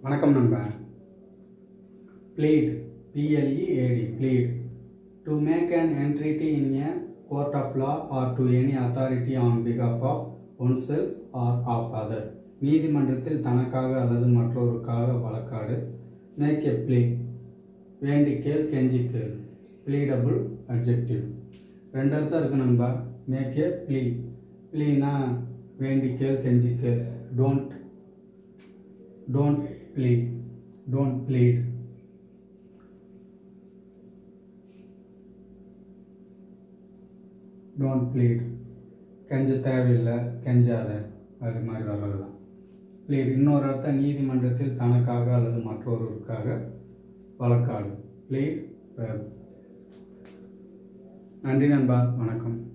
வணக்கம் நண்பா plead P L E A D plead to make an entreaty in a court of law or to any authority on behalf of oneself or of other நீதிமன்றத்தில் தனக்காக அல்லது மற்றொருக்காக வழக்காடு make எ plea வேண்டி கேள் கெஞ்சி கேள் ப்ளீடபுள் அட்ஜெக்டிவ் ரெண்டு அர்த்தம் இருக்கு நண்பா மேக் ஏ ப்ளீ ப்ளீனா வேண்டி கேள் கெஞ்சி கேள் don't don't plead don't plead don't plead கெஞ்ச தேவையில்லை கெஞ்சாத அது மாதிரி வர்றது தான் ப்ளீட் இன்னொரு அர்த்தம் நீதிமன்றத்தில் தனக்காக அல்லது மற்றொருவருக்காக வழக்காடு ப்ளீட் நன்றி நண்பா வணக்கம்